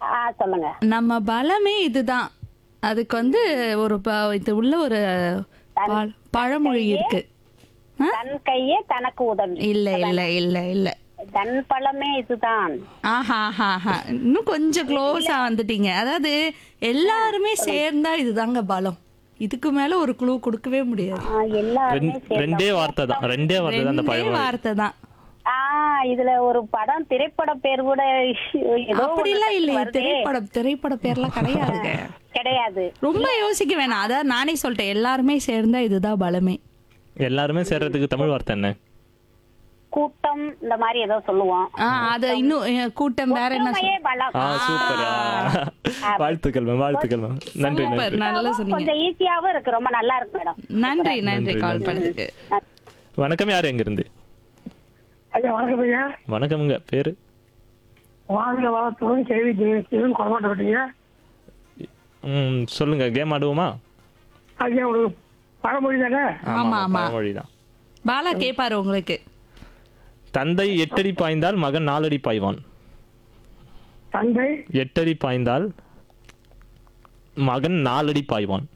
ஆ சொல்லுங்க நம்ம பலமே இதுதான் அதுக்கு வந்து ஒரு ப- இது உள்ள ஒரு பழ- பழமொழி இருக்கு ஆ? தன் கையே தனக்கு உதவி இல்ல இல்ல இல்ல இல்ல தன் பழமே இதுதான் ஆஹா ஆஹா ஆஹா இன்னும் கொஞ்சம் க்ளோஸா வந்துட்டீங்க அதாவது எல்லாருமே சேர்ந்தா இதுதாங்க பலம் இதுக்கு மேல ஒரு குழு கொடுக்கவே முடியாது ஆ, எல்லாருமே ரெண்- ரெண்டே வார்த்தை தான் ரெண்டே வார்த்தை தான் அந்த ரெண்டே பழமொழி வார்த்தை தான் ஆ இதுல ஒரு படம் திரைப்பட பேர் கூட ஏதோ ஒண்ணு அப்படிலாம் இல்லையே வருதே. திரைப்படம் திரைப்பட பேர்லாம் கிடையாதுங்க கிடையாது ரொம்ப யோசிக்க வேணாம் அதான் நானே சொல்லிட்டேன் எல்லாருமே சேர்ந்தா இதுதான் பலமே எல்லாருமே சேர்றதுக்கு தமிழ் வார்த்தை என்ன கூட்டம் இந்த மாதிரி ஏதோ சொல்லுவோம் ஆ அத இன்னும் அஹ், கூட்டம் வேற என்ன ஒற்றுமையே பலம் ஆ சூப்பர் வாழ்த்துக்கள் மேம் வாழ்த்துக்கள் மேம் நன்றி சூப்பர் நன்றி நல்லா சொன்னீங்க கொஞ்சம் ஈஸியாவும் இருக்கு ரொம்ப நல்லா இருக்கு மேடம் நன்றி நன்றி கால் பண்ணதுக்கு வணக்கம் யார் எங்க இருந்து ஐயா வணக்கம் ஐயா வணக்கம்ங்க பேரு வாங்க வளத்துடன் கேள்வி சிவன் கொலமாட்டப்பட்டீங்க ம் சொல்லுங்க கேம் ஆடுவோமா ஐயா ஒரு பழமொழி தானே ஆமா, ஆமா. பழமொழி தான் பாலா கேப்பாரு உங்களுக்கு தந்தை எட்டடி பாய்ந்தால் மகன் நாலடி பாய்வான் தந்தை எட்டடி பாய்ந்தால் மகன் நாலடி பாய்வான்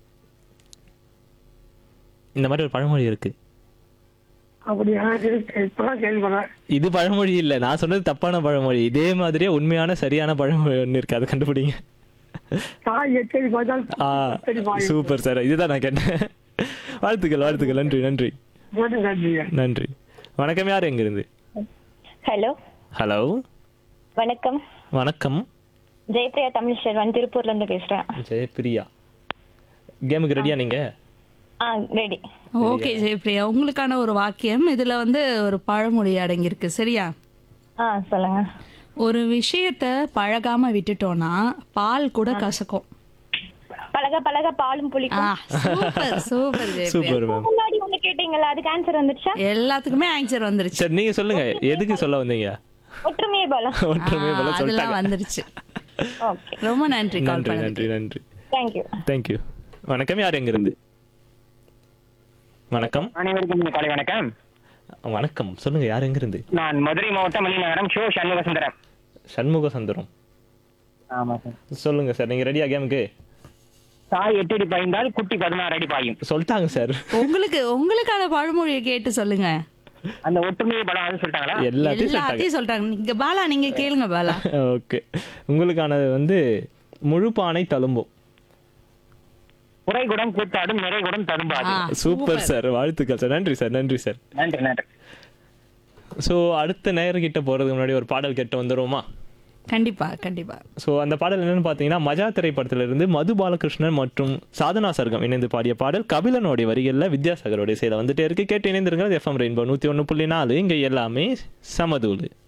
இந்த மாதிரி ஒரு பழமொழி இருக்கு அப்படியா சரி, இப்பதான் கேள்விப்படுறேன் இது பழமொழி இல்ல நான் சொன்னது தப்பான பழமொழி இதே மாதிரியே உண்மையான சரியான பழமொழி ஒன்று இருக்கு அதை கண்டுபிடிங்க தாய் எச்சரி பார்த்தால் ஆ எச்சரி பாயும் சூப்பர் சார் இதுதான் நான் கேட்டேன் வாழ்த்துக்கள் வாழ்த்துக்கள் நன்றி நன்றி நன்றி நன்றிங்க நன்றி வணக்கம் யார் எங்க இருந்து ஹலோ ஹலோ வணக்கம் வணக்கம் ஜெயபிரியா தமிழ்ச்செல்வன் திருப்பூர்ல இருந்து பேசுறேன் ஜெயபிரியா கேமுக்கு ரெடியா நீங்க ஆ ரெடி ஓகே ஜெயபிரியா உங்களுக்கான ஒரு வாக்கியம் இதுல வந்து ஒரு பழமொழி அடங்கியிருக்கு சரியா ஆ சொல்லுங்க ஒரு விஷயத்த பழகாம விட்டுட்டோம்னா பால் கூட கசக்கும் பழக பழக பாலும் ஆ புளிக்கும் super super Jayapriya super ma'am முன்னாடி ஒண்ணு கேட்டீங்கல்ல அதுக்கு ஆன்சர் வந்துருச்சா எல்லாத்துக்குமே ஆன்சர் வந்துருச்சு சரி நீங்க சொல்லுங்க எதுக்கு சொல்ல வந்தீங்க ஒற்றுமையே பலம் ஒற்றுமை ஆ, போல அதெல்லாம் சொல்லிட்டாங்க வந்துருச்சு ஓகே ரொம்ப நன்றி கால் நன்றி பண்ணதுக்கு நன்றி நன்றி தேங்க்யூ தேங்க்யூ வணக்கம் யார் எங்க இருந்து வணக்கம் அனைவருக்கும் இனிய காலை வணக்கம் வணக்கம் சொல்லுங்க யார் எங்க இருந்து நான் மதுரை மாவட்டம் மணிநகரம் ஷோ சண்முக சுந்தரம் சண்முக சந்திரம் ஆமா சார் சொல்லுங்க சார் நீங்க ரெடியா கேமுக்கு தாய் எட்டு அடி பாய்ந்தால் குட்டி பதினாறு அடி பாயும் சொல்லிட்டாங்க சார் உங்களுக்கு உங்களுக்கான பழமொழியை கேட்டு சொல்லுங்க அந்த ஒற்றுமையை படம் அது சொல்லிட்டாங்களா எல்லாத்தையும் சொல்லிட்டாங்க எல்லாத்தையும் சொல்லிட்டாங்க நீங்க பாலா நீங்க கேளுங்க பாலா ஓகே உங்களுக்கானது வந்து முழு பானை தழும்பும் குறைகுடம் கூத்தாடும் நிறைகுடம் ததும்பாது ஆ, சூப்பர் சார் வாழ்த்துக்கள் சார் நன்றி சார் நன்றி சார் நன்றி நன்றி ஸோ அடுத்த நேரக்கிட்ட போறதுக்கு முன்னாடி ஒரு பாடல் கேட்டு வந்துருவோமா கண்டிப்பா கண்டிப்பா ஸோ அந்த பாடல் என்னன்னு பார்த்தீங்கன்னா மஜா திரைப்படத்திலிருந்து மது பாலகிருஷ்ணன் மற்றும் சாதனா சர்க்கம் இணைந்து பாடிய பாடல் கபிலனுடைய வரிகளில் வித்யாசாகரோடைய செயலை வந்துட்டே இருக்கு கேட்டு இணைந்திருக்கிறது எஃப்எம் ரெயின்போ நூற்றி ஒன்று புள்ளி நாலு இங்கே எல்லாமே சமதூளு